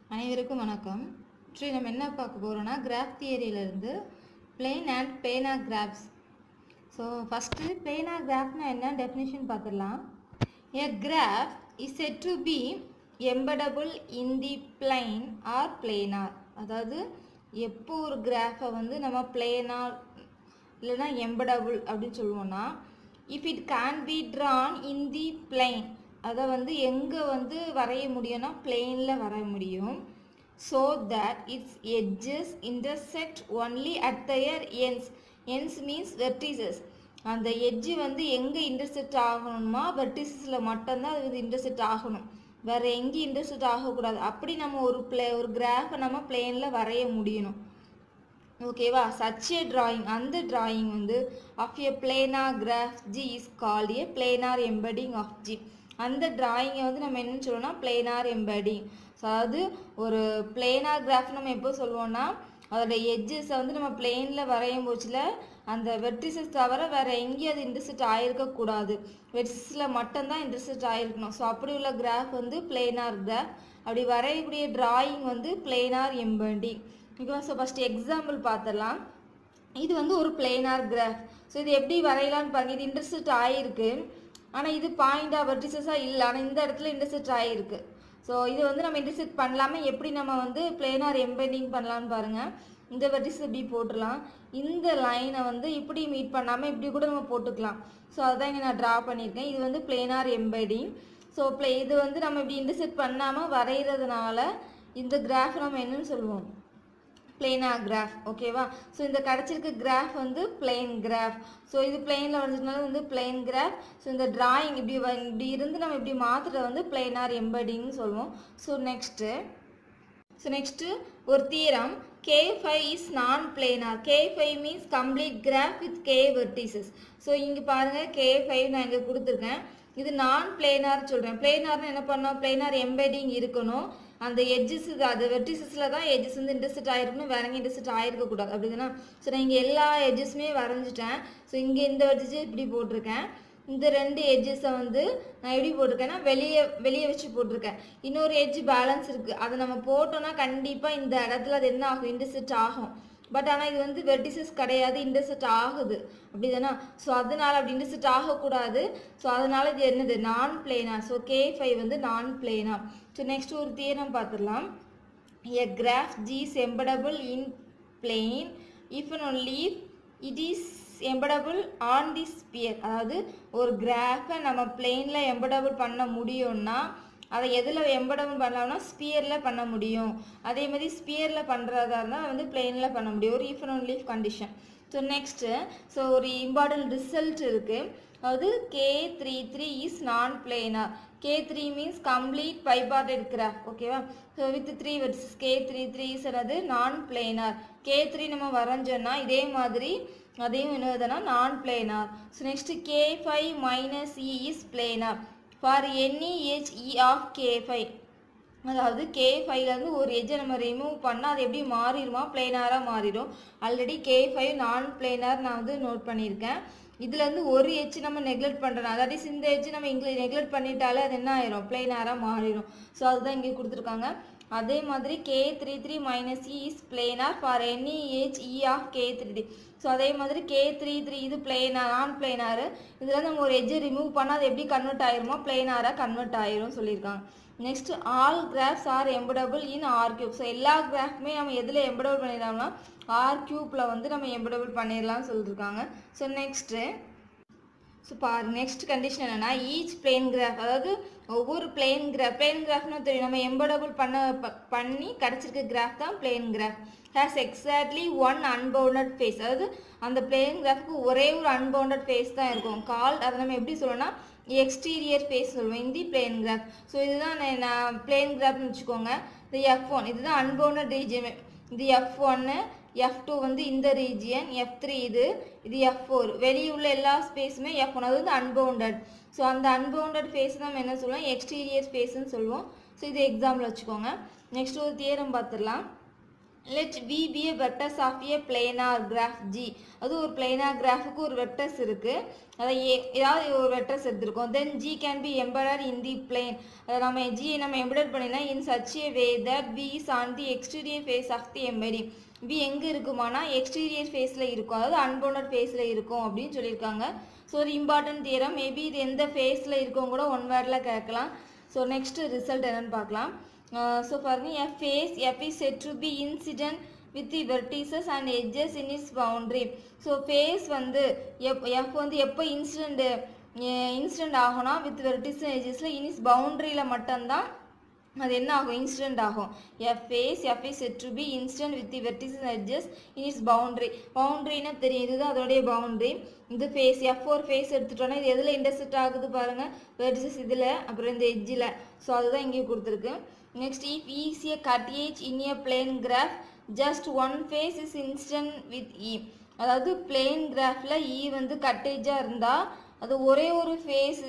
அனைவருக்கும் வணக்கம் சரி நம்ம என்ன பார்க்க போகிறோம்னா கிராஃப் தியரியிலேருந்து plane and planar graphs so first planar கிராஃப்னா என்ன டெஃபினிஷன் பார்த்துடலாம் a graph is said to be embeddable in the plane or planar அதாவது எப்போ ஒரு கிராஃபை வந்து நம்ம பிளேனார் இல்லைன்னா எம்படபுள் அப்படின்னு சொல்லுவோம்னா if it can be drawn in the plane அதை வந்து எங்கே வந்து வரைய முடியும்னா பிளெயினில் வரைய முடியும் so that its edges intersect only at their ends ends means vertices அந்த எட்ஜு வந்து எங்கே இன்டர்செக்ட் ஆகணுமா வெர்டிசஸில் மட்டும்தான் அது வந்து இன்டர்செக்ட் ஆகணும் வேறு எங்கேயும் இன்டர்செக்ட் ஆகக்கூடாது அப்படி நம்ம ஒரு பிளே ஒரு கிராஃபை நம்ம பிளேனில் வரைய முடியணும் ஓகேவா சச் ஏ drawing அந்த drawing வந்து of a planar graph G is called a planar embedding of G அந்த டிராயிங்கை வந்து நம்ம என்னன்னு சொல்லுவோம்னா பிளேனார் எம்படிங் ஸோ அதாவது ஒரு பிளேனார் கிராஃப் நம்ம எப்போ சொல்லுவோம்னா அதோட எட்ஜஸை வந்து நம்ம பிளேனில் வரையும் போச்சில் அந்த வெர்டிசஸ் தவிர வேறு எங்கேயும் அது இன்டர்செக்ட் ஆகிருக்கக்கூடாது வெர்டிசஸில் மட்டும்தான் இன்டர்செக்ட் ஆகிருக்கணும் ஸோ அப்படி உள்ள கிராஃப் வந்து பிளேனார் கிராஃப் அப்படி வரையக்கூடிய டிராயிங் வந்து பிளேனார் எம்படிங் ஓகேவா ஸோ ஃபஸ்ட்டு எக்ஸாம்பிள் பார்த்துடலாம் இது வந்து ஒரு பிளேனார் கிராஃப் ஸோ இது எப்படி வரையலாம்னு பாருங்க இது இன்டர்செக்ட் ஆகிருக்கு ஆனால் இது பாயிண்டாக வெர்டிசஸாக இல்லை ஆனால் இந்த இடத்துல இன்டர்செக்ட் ஆகிருக்கு ஸோ இது வந்து நம்ம இன்டர்செக்ட் பண்ணலாமல் எப்படி நம்ம வந்து பிளேனார் எம்பெண்டிங் பண்ணலான்னு பாருங்கள் இந்த வெர்டிஸ் இப்படி போட்டுடலாம் இந்த லைனை வந்து இப்படி மீட் பண்ணாமல் இப்படி கூட நம்ம போட்டுக்கலாம் ஸோ அதுதான் இங்கே நான் ட்ரா பண்ணியிருக்கேன் இது வந்து பிளேனார் எம்பெடிங் ஸோ ப்ளே இது வந்து நம்ம இப்படி இன்டர்செக்ட் பண்ணாமல் வரைகிறதுனால இந்த கிராஃப் நம்ம என்னன்னு சொல்லுவோம் பிளேனா கிராஃப் ஓகேவா ஸோ இந்த கிடச்சிருக்க கிராஃப் வந்து பிளெயின் கிராஃப் ஸோ இது பிளெயினில் வந்ததுனால வந்து பிளெயின் கிராஃப் ஸோ இந்த டிராயிங் இப்படி வ இப்படி இருந்து நம்ம இப்படி மாற்றுறத வந்து பிளெயினார் எம்படிங்னு சொல்லுவோம் ஸோ நெக்ஸ்ட்டு ஸோ நெக்ஸ்ட்டு ஒரு theorem K five is non planar K five means complete graph with K vertices so இங்கே பாருங்கள் கே ஃபைவ் நான் இங்கே கொடுத்துருக்கேன் இது நான் பிளேனார் சொல்கிறேன் பிளேனார்னு என்ன பண்ணோம் பிளேனார் எம்பெடிங் இருக்கணும் அந்த எட்ஜஸ் அது வெர்டிசஸில் தான் எட்ஜஸ் வந்து இன்டர்செக்ட் ஆகிருக்கணும் வேற எங்கே இன்டர்செக்ட் ஆகிருக்கக்கூடாது அப்படிதானா ஸோ நான் இங்கே எல்லா எட்ஜஸுமே வரைஞ்சிட்டேன் ஸோ இங்கே இந்த வெர்டிஸ் இப்படி போட்டிருக்கேன் இந்த ரெண்டு எட்ஜஸை வந்து நான் எப்படி போட்டிருக்கேன்னா வெளியே வெளியே வச்சு போட்டிருக்கேன் இன்னொரு எட்ஜ் பேலன்ஸ் இருக்குது அதை நம்ம போட்டோம்னா கண்டிப்பாக இந்த இடத்துல அது என்ன ஆகும் இன்டர்செக்ட் ஆகும் பட் ஆனால் இது வந்து வெர்டிசஸ் கிடையாது இன்டர்செக்ட் ஆகுது அப்படி தானே ஸோ அதனால் அப்படி இன்டர்செக்ட் ஆகக்கூடாது ஸோ அதனால் இது என்னது நான் பிளேனா ஸோ கே ஃபைவ் வந்து நான் பிளேனா ஸோ நெக்ஸ்ட் ஒரு தியரம் பார்த்துடலாம் a graph G is எம்படபிள் in plain if and only it is எம்படபிள் on the sphere அதாவது ஒரு கிராஃபை நம்ம பிளெயினில் எம்படபிள் பண்ண முடியும்னா அதை எதில் எம்படபிள் பண்ணலாம்னா ஸ்பியரில் பண்ண முடியும் அதே மாதிரி ஸ்பியரில் பண்ணுறதா இருந்தால் வந்து பிளெயினில் பண்ண முடியும் ஒரு if and only condition so next so ஒரு இம்பார்ட்டன்ட் ரிசல்ட் இருக்குது அதாவது K three three is non planar K three means complete பைபார்டட் graph ஓகேவா so with three வெர்ட்ஸ் K three three is என்னது நான் பிளேனார் கே த்ரீ நம்ம வரைஞ்சோன்னா இதே மாதிரி அதையும் என்னதுன்னா non planar so next K five minus E is planar for any edge E of K five அதாவது K ஃபைவ்லேருந்து ஒரு எஜ்ஜை நம்ம ரிமூவ் பண்ணால் அது எப்படி மாறிடுமா பிளேனாராக மாறிடும் already K five non planar நான் வந்து நோட் பண்ணியிருக்கேன் இதுலேருந்து ஒரு எஜ் நம்ம நெக்லெக்ட் பண்ணுறோம் அதாவது இந்த எஜ் நம்ம இங்கே நெக்லெக்ட் பண்ணிட்டாலே அது என்ன ஆயிரும் பிளேனாராக மாறிடும் ஸோ அதுதான் இங்கே கொடுத்துருக்காங்க அதே மாதிரி K three three minus E is planar for any edge E of K three three so அதே மாதிரி கே த்ரீ த்ரீ இது பிளேனா நான் பிளேனாரு இதில் நம்ம ஒரு எஜ்ஜை ரிமூவ் பண்ணால் அது எப்படி கன்வெர்ட் ஆயிருமோ பிளேனாராக கன்வெர்ட் ஆயிரும் சொல்லியிருக்காங்க next all graphs are embeddable in R cube so எல்லா கிராஃப்மே நம்ம எதில் எம்படபிள் பண்ணிடலாம்னா ஆர் கியூப்பில் வந்து நம்ம எம்படபிள் பண்ணிடலாம்னு சொல்லியிருக்காங்க ஸோ நெக்ஸ்ட்டு ஸோ பாரு நெக்ஸ்ட் கண்டிஷன் என்னென்னா ஈச் பிளேன் கிராஃப் அதாவது ஒவ்வொரு பிளேன் கிராஃப் பிளேன் கிராஃப்னு தெரியும் நம்ம எம்படபிள் பண்ண பண்ணி கிடச்சிருக்க கிராஃப் தான் plane graph has exactly one unbounded face அதாவது அந்த பிளேன் கிராஃப்க்கு ஒரே ஒரு அன்பவுண்டட் ஃபேஸ் தான் இருக்கும் கால் அதை நம்ம எப்படி சொல்லணும்னா எக்ஸ்டீரியர் ஃபேஸ் சொல்லுவோம் இந்தி பிளேன் கிராஃப் ஸோ இதுதான் நான் பிளேன் கிராஃப்னு வச்சுக்கோங்க இது எஃப் ஒன் இதுதான் அன்பவுண்டட் ரீஜியன் இது எஃப் ஒன்று எஃப் டூ வந்து இந்த ரீஜியன் எஃப் த்ரீ இது இது எஃப் ஃபோர் வெளியே உள்ள எல்லா ஸ்பேஸுமே எஃப் ஒன் அது வந்து அன்பவுண்டட் ஸோ அந்த அன்பவுண்டட் ஃபேஸ் நம்ம என்ன சொல்லுவோம் எக்ஸ்டீரியர் ஸ்பேஸ்ன்னு சொல்லுவோம் ஸோ இது எக்ஸாம்பிள் வச்சுக்கோங்க நெக்ஸ்ட் ஒரு தியரம் பார்த்துடலாம் let v be a vectors of a planar graph g அது ஒரு planar graphுக்கு ஒரு vectors இருக்கு அதை ஏ- ஏதாவது ஒரு vectors எடுத்திருக்கோம் then g can be embedded in the plane அதை நம்ம g நம்ம embedded பண்ணினா in such a way that v is on the exterior face of the embedding v எங்க இருக்குமானா exterior faceல இருக்கும் அதாவது unbounded faceல இருக்கும் அப்படின்னு சொல்லியிருக்காங்க ஸோ ஒரு இம்பார்ட்டன்ட் தியரம் மேபி இது எந்த ஃபேஸில் இருக்கவங்க கூட ஒன் வேர்டில் கேட்கலாம் ஸோ நெக்ஸ்ட் ரிசல்ட் என்னன்னு பார்க்கலாம் ஸோ பாருங்க a face F is said to be incident with the vertices and edges in is boundary so face வந்து எப் எஃப் வந்து எப்போ இன்சிடென்ட் இன்சிடென்ட் ஆகும்னா வித் வெர்டிஸ் எட்ஜஸில் இன் இஸ் பவுண்ட்ரியில் மட்டும்தான் அது என்ன ஆகும் இன்சிடென்ட் ஆகும் F face F is said to be incident with the vertices edges in is boundary பவுண்ட்ரின்னா தெரியும் இதுதான் அதோடைய பவுண்ட்ரி இந்த ஃபேஸ் எஃப் ஃபோர் ஃபேஸ் எடுத்துட்டோன்னா இது எதில் இன்டர்செக்ட் ஆகுது பாருங்க வெர்டிசஸ் இதில் அப்புறம் இந்த எட்ஜில் ஸோ அதுதான் இங்கே கொடுத்துருக்கு next if e is a cut edge in a plane graph just one face is incident with E அதாவது பிளேன் கிராஃபில் இ வந்து கட்டேஜாக இருந்தால் அது ஒரே ஒரு face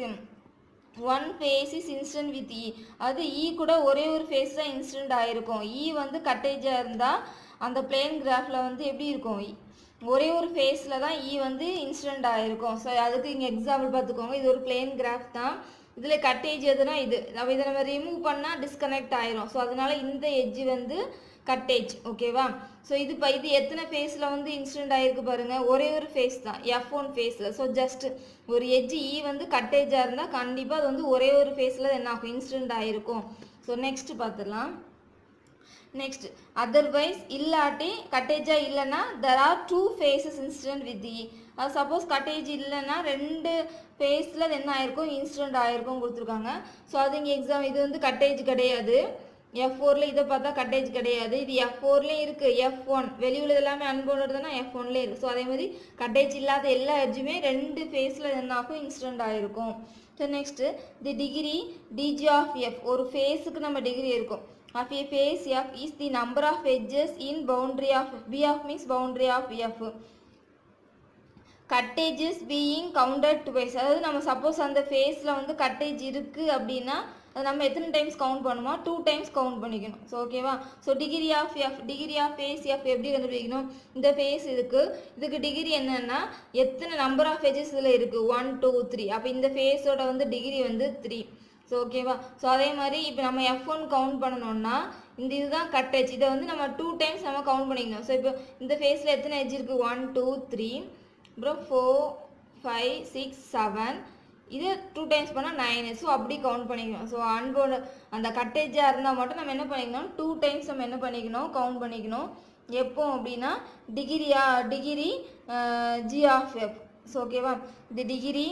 one face is incident with இ அது இ கூட ஒரே ஒரு ஃபேஸ் தான் இன்ஸ்டன்ட் ஆயிருக்கும் இ வந்து கட்டேஜாக இருந்தால் அந்த பிளேன் கிராஃபில் வந்து எப்படி இருக்கும் E? ஒரே ஒரு ஃபேஸில் தான் இ வந்து இன்சிடென்ட் ஆயிருக்கும் ஸோ அதுக்கு இங்கே எக்ஸாம்பிள் பார்த்துக்கோங்க இது ஒரு பிளேன் கிராஃப் தான் இதில் கட்டேஜ் எதுனா இது நம்ம இதை நம்ம ரிமூவ் பண்ணால் டிஸ்கனெக்ட் ஆயிரும் ஸோ அதனால இந்த எட்ஜ் வந்து கட்டேஜ் ஓகேவா ஸோ இது இப்போ இது எத்தனை ஃபேஸில் வந்து இன்சிடென்ட் ஆயிருக்கு பாருங்க ஒரே ஒரு ஃபேஸ் தான் எஃப் ஒன் ஃபேஸில் ஸோ ஜஸ்ட் ஒரு எட்ஜ் இ வந்து கட்டேஜாக இருந்தால் கண்டிப்பாக அது வந்து ஒரே ஒரு ஃபேஸில் என்ன ஆகும் இன்சிடென்ட் ஆயிருக்கும் ஸோ நெக்ஸ்ட் பார்த்துடலாம் நெக்ஸ்ட் அதர்வைஸ் இல்லாட்டி கட்டேஜா இல்லைன்னா there are two faces incident with இ அது சப்போஸ் கட்டேஜ் இல்லைன்னா ரெண்டு ஃபேஸில் அது என்ன ஆயிருக்கும் இன்சிடென்ட் ஆயிருக்கும் கொடுத்துருக்காங்க ஸோ அது இங்கே எக்ஸாம் இது வந்து கட்டேஜ் கிடையாது எஃப் ஃபோரில் இதை பார்த்தா கட்டேஜ் கிடையாது இது எஃப் ஃபோர்லேயும் இருக்குது எஃப் ஒன் வெளியுள்ள எல்லாமே அன்போடுறதுனா எஃப் ஒன்லேயே இருக்குது ஸோ அதே மாதிரி கட்டேஜ் இல்லாத எல்லா எட்ஜுமே ரெண்டு ஃபேஸில் என்ன ஆகும் இன்சிடென்ட் ஆயிருக்கும் so next the degree d G of f ஒரு ஃபேஸுக்கு நம்ம டிகிரி இருக்கும் of a face F is the number of edges in boundary of b of means boundary of f cut edges being counted twice அதாவது நம்ம suppose அந்த ஃபேஸில் வந்து கட்டேஜ் இருக்குது அப்படின்னா அது நம்ம எத்தனை டைம்ஸ் கவுண்ட் பண்ணுமோ டூ டைம்ஸ் கவுண்ட் பண்ணிக்கணும் ஸோ ஓகேவா so degree of f degree of face f எப்படி கண்டுபிடிக்கணும் இந்த ஃபேஸ் இருக்குது இதுக்கு டிகிரி என்னன்னா எத்தனை நம்பர் ஆஃப் ஃபேஜஸ் இதில் இருக்குது ஒன் டூ த்ரீ அப்போ இந்த ஃபேஸோட வந்து டிகிரி வந்து த்ரீ ஸோ ஓகேவா ஸோ அதே மாதிரி இப்போ நம்ம எஃப் ஒன் கவுண்ட் பண்ணணும்னா இந்த இதுதான் கட்டேஜ் இதை வந்து நம்ம டூ டைம்ஸ் நம்ம கவுண்ட் பண்ணிக்கணும் ஸோ இப்போ இந்த ஃபேஸில் எத்தனை எட்ஜ் இருக்குது ஒன் டூ த்ரீ அப்புறம் ஃபோர் ஃபைவ் சிக்ஸ் செவன் இது டூ டைம்ஸ் பண்ணால் நைன் ஸோ அப்படி கவுண்ட் பண்ணிக்கணும் ஸோ அன்போட அந்த கட்டேஜாக இருந்தால் மட்டும் நம்ம என்ன பண்ணிக்கணும் டூ டைம்ஸ் நம்ம என்ன பண்ணிக்கணும் கவுண்ட் பண்ணிக்கணும் எப்போ அப்படின்னா டிகிரியா degree g of f so ஓகேவா இந்த degree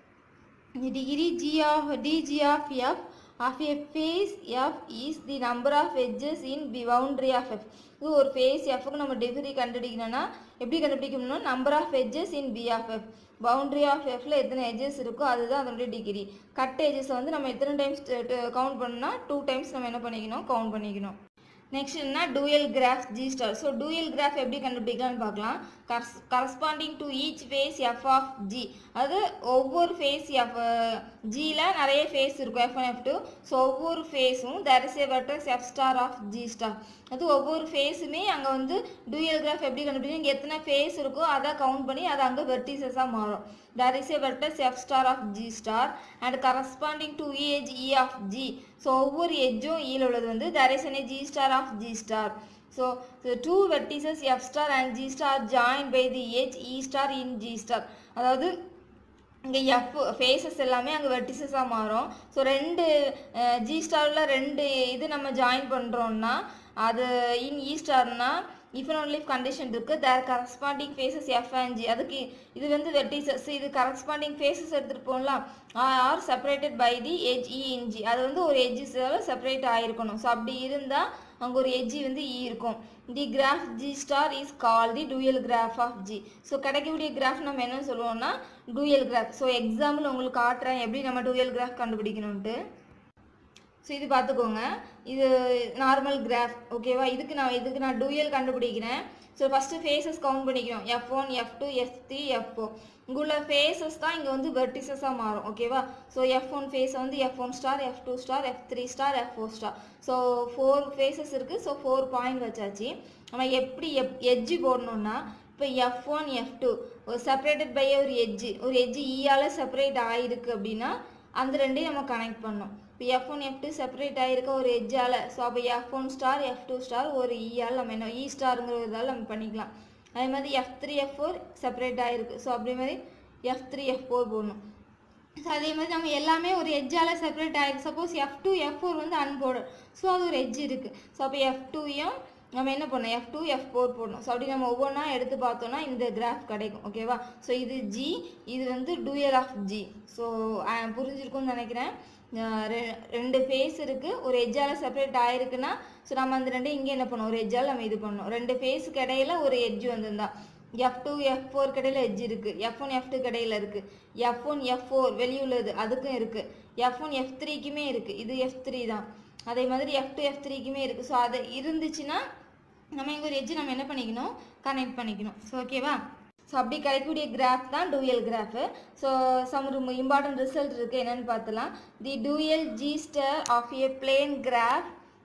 The degree g of dg of f of a face f is the number of edges in the boundary of f இது ஒரு ஃபேஸ் எஃப்க்கு நம்ம டிகிரி கண்டுபிடிக்கணும்னா எப்படி கண்டுபிடிக்கணும்னா number of edges in b of f boundary of எஃப்ல எத்தனை edges இருக்கோ அதுதான் அதனுடைய டிகிரி கட் எட்ஜஸ் வந்து நம்ம எத்தனை டைம்ஸ் கவுண்ட் பண்ணோம்னா டூ டைம்ஸ் நம்ம என்ன பண்ணிக்கணும் கவுண்ட் பண்ணிக்கணும் நெக்ஸ்ட் என்ன dual graph g star so dual graph எப்படி கண்டுபிடிக்கலாம்னு பார்க்கலாம் கரஸ் corresponding to each face f of g அது ஒவ்வொரு ஃபேஸ் எஃப் ஜியில் நிறைய ஃபேஸ் இருக்கும் f one f two so ஒவ்வொரு ஃபேஸும் there is a vertex f star of g star அது ஒவ்வொரு ஃபேஸுமே அங்கே வந்து டூயல் கிராஃப் எப்படி கண்டுபிடிக்கும் இங்கே எத்தனை ஃபேஸ் இருக்கோ அதை கவுண்ட் பண்ணி அது அங்கே வெர்டிசஸாக மாறும் there is a vertex f star of g star and corresponding to edge e of g so ஒவ்வொரு எட்ஜும் ஈல உள்ளது வந்து there is an g star of g star so the two vertices f star and g star joined by the edge e star in g star அதாவது இங்கே F faces எல்லாமே அங்கே வெர்டிசஸாக மாறும் so ரெண்டு G ஸ்டாரில் ரெண்டு இது நம்ம ஜாயின் பண்ணுறோம்னா அது இன் இ ஸ்டார்னா இஃப் அண்ட் ஒன்லி கண்டிஷன் இருக்குது their corresponding faces f and g அதுக்கு இது வந்து வெர்டிசஸ் இது கரஸ்பாண்டிங் ஃபேஸஸ் எடுத்துகிட்டு போகலாம் are separated by the edge e in g அது வந்து ஒரு எஜ்ஜஸால் செப்பரேட் ஆகிருக்கணும் ஸோ அப்படி இருந்தால் அங்கே ஒரு எஜ்ஜி வந்து இ இருக்கும் the graph g star is call the dual graph of g so கிடைக்கக்கூடிய கிராஃப் நம்ம என்ன சொல்லுவோம்னா டூயல் கிராஃப் ஸோ எக்ஸாம்பிள் உங்களுக்கு காட்டுறேன் எப்படி நம்ம டூயல் கிராஃப் கண்டுபிடிக்கணும்ட்டு ஸோ இது பார்த்துக்கோங்க இது நார்மல் கிராஃப் ஓகேவா இதுக்கு நான் இதுக்கு நான் டூயல் கண்டுபிடிக்கிறேன் ஸோ ஃபஸ்ட்டு ஃபேஸஸ் கவுண்ட் பண்ணிக்கணும் f one f two f three f four இங்குள்ள ஃபேஸஸ் தான் இங்கே வந்து வெர்டிசஸாக மாறும் ஓகேவா ஸோ எஃப் ஒன் ஃபேஸ் வந்து f one star f two star f three star f four star so four faces இருக்குது ஸோ ஃபோர் பாயிண்ட் வச்சாச்சு நம்ம எப்படி எப் எட்ஜு போடணும்னா இப்போ எஃப் ஒன் எஃப் டூ ஒரு செப்பரேட்டட் பை ஒரு எட்ஜு ஒரு எட்ஜு ஈயால் செப்பரேட் ஆகிருக்கு அப்படின்னா அந்த ரெண்டையும் நம்ம கனெக்ட் பண்ணணும் இப்போ f one f two separate ஆகிருக்க ஒரு எட்ஜால் ஸோ அப்போ f one star f two star ஒரு ஈயால் நம்ம என்ன இ ஸ்டாருங்கிற ஒரு இதால் நம்ம பண்ணிக்கலாம் அதே மாதிரி f three f four separate ஆகிருக்கு ஸோ அப்படி மாதிரி எஃப் த்ரீ எஃப் ஃபோர் போடணும் ஸோ அதே மாதிரி நம்ம எல்லாமே ஒரு எட்ஜால் செப்பரேட் ஆகிருக்கு suppose f two f four வந்து அன்போர்டு ஸோ அது ஒரு எட்ஜ் இருக்குது ஸோ அப்போ எஃப் டூயும் நம்ம என்ன பண்ணணும் எஃப் டூ எஃப் ஃபோர் போடணும் ஸோ அப்படி நம்ம ஒவ்வொன்றா எடுத்து பார்த்தோம்னா இந்த கிராஃப் கிடைக்கும் ஓகேவா ஸோ இது ஜி இது வந்து டூயல் ஆஃப் ஜி ஸோ புரிஞ்சிருக்கும்னு நினைக்கிறேன் அஹ் ரெ- ரெண்டு ஃபேஸ் இருக்குது ஒரு எட்ஜால் செப்பரேட் ஆயிருக்குன்னா ஸோ நம்ம அந்த ரெண்டையும் இங்கே என்ன பண்ணணும் ஒரு எட்ஜால் நம்ம இது பண்ணணும் ரெண்டு ஃபேஸுக்கு இடையில ஒரு எட்ஜ் வந்திருந்தா எஃப் டூ எஃப் ஃபோர் கடையில் எட்ஜ் இருக்குது எஃப் ஒன் எஃப் டூ கடையில் இருக்குது எஃப் ஒன் எஃப் ஃபோர் வெளியுள்ளது அதுக்கும் இருக்குது எஃப் ஒன் எஃப் த்ரீக்குமே இருக்குது இது எஃப் த்ரீ தான் அதே மாதிரி எஃப் டூ எஃப் த்ரீக்குமே இருக்குது ஸோ அது இருந்துச்சுன்னா நம்ம இங்கே ஒரு எட்ஜ் நம்ம என்ன பண்ணிக்கணும் கனெக்ட் பண்ணிக்கணும் ஸோ ஓகேவா ஸோ அப்படி கிடைக்கக்கூடிய கிராஃப் தான் டூயல் கிராஃபு ஸோ சம் ரொம்ப இம்பார்ட்டன்ட் ரிசல்ட் இருக்குது என்னென்னு பார்த்துலாம் the dual g star of a plane graph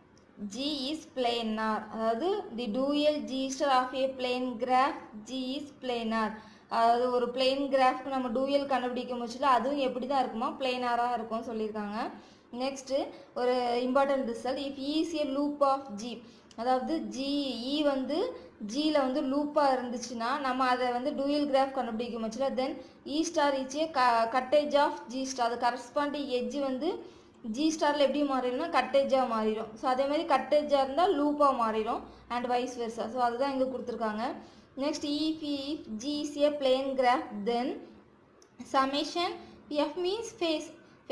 G is planar அதாவது the dual G star of a plane graph G is planar அதாவது ஒரு பிளேன் கிராஃப்க்கு நம்ம டூயல் கண்டுபிடிக்க முடிச்சல அதுவும் எப்படி தான் இருக்குமா பிளேனாராக இருக்கும் சொல்லியிருக்காங்க நெக்ஸ்ட்டு ஒரு important result if e is லூப் loop of g g e வந்து ஜியில் வந்து லூப்பாக இருந்துச்சுன்னா நம்ம அதை வந்து டூயல் கிராஃப் கண்டுபிடிக்க முடிச்சல தென் இ ஸ்டார் இச் ஏ க கட்டேஜ் ஆஃப் ஜி ஸ்டார் அது கரஸ்பாண்டிங் எட்ஜ் வந்து ஜி ஸ்டாரில் எப்படி மாறிடும்னா கட்டேஜாக மாறிடும் ஸோ அதே மாதிரி கட்டேஜாக இருந்தால் லூப்பாக மாறிடும் அண்ட் வைஸ் வெர்சா ஸோ அதுதான் இங்கே கொடுத்துருக்காங்க next if if g is a plane graph then summation f means face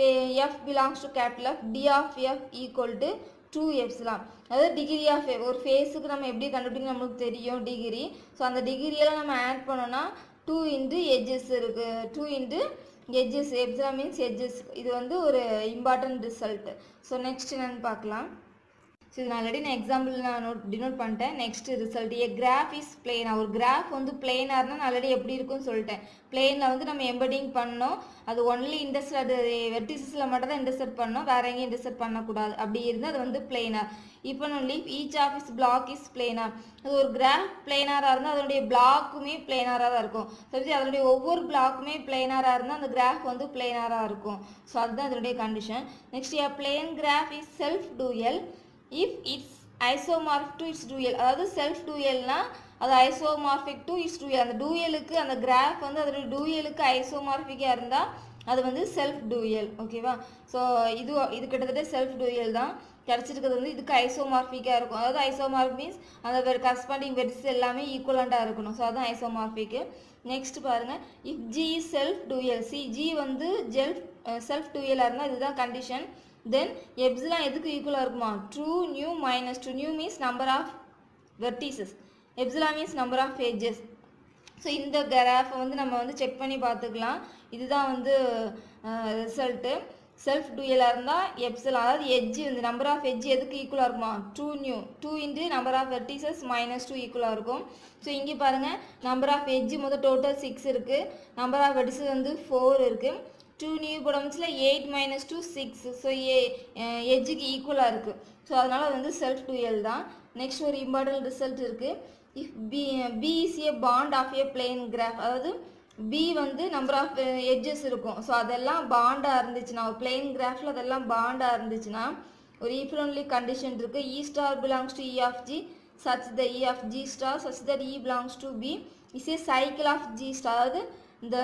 f belongs to capital F d of f equal to 2 epsilon அதாவது டிகிரி ஆஃப் ஒரு ஃபேஸுக்கு நம்ம எப்படி கண்டுபிடிக்க நம்மளுக்கு தெரியும் டிகிரி ஸோ அந்த டிகிரியெல்லாம் நம்ம ஆட் பண்ணோம்னா டூ இன்ட்டு எட்ஜஸ் இருக்குது two into edges epsilon means edges இது வந்து ஒரு இம்பார்ட்டன்ட் ரிசல்ட் ஸோ நெக்ஸ்ட் என்னன்னு பார்க்கலாம் ஸோ இது நான் ஆல்ரெடி நான் எக்ஸாம்பிள் நான் நோட் டினோட் பண்ணிட்டேன் next result a graph is planar ஒரு கிராஃப் வந்து பிளேனாக இருந்தால் நான் ஆல்ரெடி எப்படி இருக்கும்னு சொல்லிட்டேன் பிளேனில் வந்து நம்ம எம்படிங் பண்ணோம் அது ஒன்லி இன்டர்செட் அது வெர்டிசஸில் மட்டும் தான் இன்டர்செட் பண்ணோம் வேற எங்கேயும் இன்டர்செட் பண்ணக்கூடாது அப்படி இருந்தால் அது வந்து பிளேனார் இப்போ only each of is block is planar அது ஒரு கிராஃப் பிளேனாராக இருந்தால் அதனுடைய பிளாக்குமே பிளேனாராக தான் இருக்கும் சரி அதனுடைய ஒவ்வொரு பிளாக்குமே பிளேனாராக இருந்தால் அந்த கிராஃப் வந்து பிளேனாராக இருக்கும் ஸோ அதுதான் அதனுடைய condition next a plane graph is self dual if it's isomorph to its dual அதாவது செல்ஃப் டூயல்னா அது ஐசோமார்பிக் டு இட்ஸ் டூயல் அந்த டூயலுக்கு அந்த கிராஃப் வந்து அதோட டூயலுக்கு ஐசோமார்பிக்காக இருந்தால் அது வந்து செல்ஃப் டூயல் ஓகேவா ஸோ இது இது கிட்டத்தட்ட செல்ஃப் டூயல் தான் கிடச்சிருக்கிறது வந்து இதுக்கு ஐசோமார்பிக்காக இருக்கும் அதாவது ஐசோமார்க் மீன்ஸ் அந்த கரஸ்பாண்டிங் வெட்ஸ் எல்லாமே ஈக்குவலண்ட்டாக இருக்கணும் ஸோ அதுதான் ஐசோமார்பிக்கு நெக்ஸ்ட் பாருங்கள் இஃப் ஜி செல்ஃப் டூயல் சி ஜி வந்து ஜெல்ஃப் செல்ஃப் டூயலாக இருந்தால் இதுதான் கண்டிஷன் தென் எப்சிலான் எதுக்கு ஈக்குவலாக இருக்குமா two nu minus two nu means number of vertices epsilon means number of edges so இந்த கிராஃபை வந்து நம்ம வந்து செக் பண்ணி பார்த்துக்கலாம் இதுதான் வந்து ரிசல்ட்டு செல்ஃப் டூயலாக இருந்தால் எப்சில் அதாவது எட்ஜ் இந்த நம்பர் ஆஃப் எட்ஜ் எதுக்கு ஈக்குவலாக இருக்குமா two nu two into number of vertices minus two ஈக்குவலாக இருக்கும் ஸோ இங்கே பாருங்கள் நம்பர் ஆஃப் எட்ஜ் மொத்தம் டோட்டல் சிக்ஸ் இருக்குது நம்பர் ஆஃப் வெர்டிசஸ் வந்து ஃபோர் இருக்குது டூ நியூ போடமிச்சில் eight minus two six so a எட்ஜுக்கு ஈக்குவலாக இருக்குது ஸோ அதனால் அது வந்து செல்ஃப் டூயல் தான் நெக்ஸ்ட் ஒரு இம்பார்ட்டன்ட் ரிசல்ட் இருக்குது if b b is a bond of a plane graph அதாவது பி வந்து நம்பர் ஆஃப் எட்ஜஸ் இருக்கும் ஸோ அதெல்லாம் பாண்டாக இருந்துச்சுன்னா ஒரு பிளேன் கிராஃபில் அதெல்லாம் பாண்டாக இருந்துச்சுன்னா ஒரு ஈஃப்ரன்லி கண்டிஷன் இருக்குது e star belongs to e of g such the e of g star such that e belongs to b is a cycle of g star அதாவது இந்த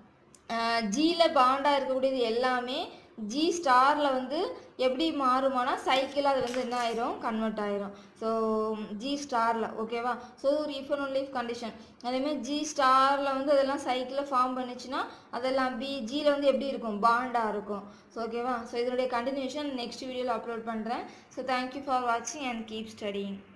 ஜியில் பாண்டாக இருக்கக்கூடியது எல்லாமே ஜி ஸ்டாரில் வந்து எப்படி மாறுமானா சைக்கிள் அது வந்து என்ன ஆயிரும் கன்வெர்ட் ஆயிரும் ஸோ ஜி ஸ்டாரில் ஓகேவா ஸோ ஒரு இஃப் அண்ட் ஒன்லி கண்டிஷன் அதேமாதிரி ஜி ஸ்டாரில் வந்து அதெல்லாம் சைக்கிளில் ஃபார்ம் பண்ணுச்சுன்னா அதெல்லாம் பி ஜியில் வந்து எப்படி இருக்கும் பாண்டாக இருக்கும் ஸோ ஓகேவா ஸோ இதனுடைய கண்டினியூஷன் நெக்ஸ்ட் வீடியோவில் அப்லோட் பண்ணுறேன் ஸோ தேங்க்யூ ஃபார் வாட்சிங் அண்ட் கீப் ஸ்டடிங்